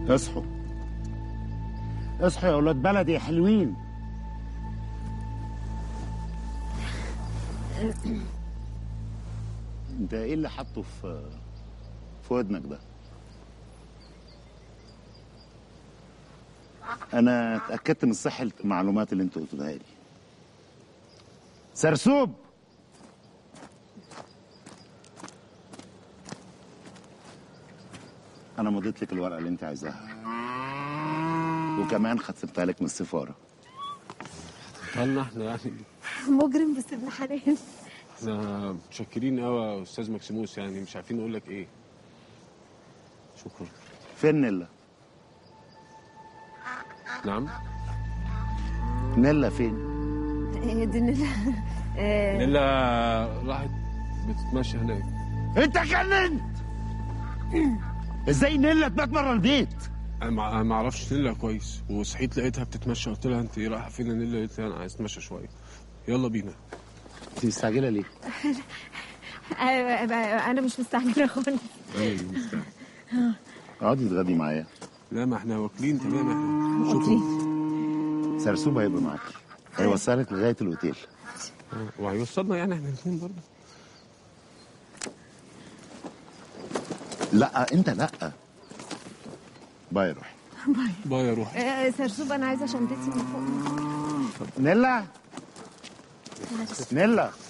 اصحوا اصحوا يا اولاد بلدي يا حلوين انت ايه اللي حاطه في في ودنك ده انا اتاكدت من صحه المعلومات اللي انت قلتها لي سرسوب انا مضيت لك الورقه اللي انت عايزاها وكمان ختمتها لك من السفاره قالنا احنا يعني مجرم بس ابن حلال احنا متشكرين قوي يا استاذ مكسيموس يعني مش عارفين نقول لك ايه شكرا فين نيلا نعم نيلا فين هي دي نيلا آه، نيلا راحت بتتمشى هناك انت جننت ازاي نيلا تبات بره البيت انا ما أنا ما اعرفش نيلا كويس وصحيت لقيتها بتتمشى قلت لها انت رايحه فين يا نيلا قالت لي انا عايز اتمشى شويه يلا بينا انت مستعجله ليه ايوه انا مش مستعجله خالص أنا اللي مستعجل. اقعدي تغدي معايا لا ما احنا واكلين تمام احنا اوكي سرسوب هيبقى معاكي هيوصلك لغايه الاوتيل آه، وهيوصلنا يعني احنا الاثنين برضه لا انت لا باي روح باي يا روحي آه، سرسوب انا عايزه شنطتي من فوق نيلا نيلا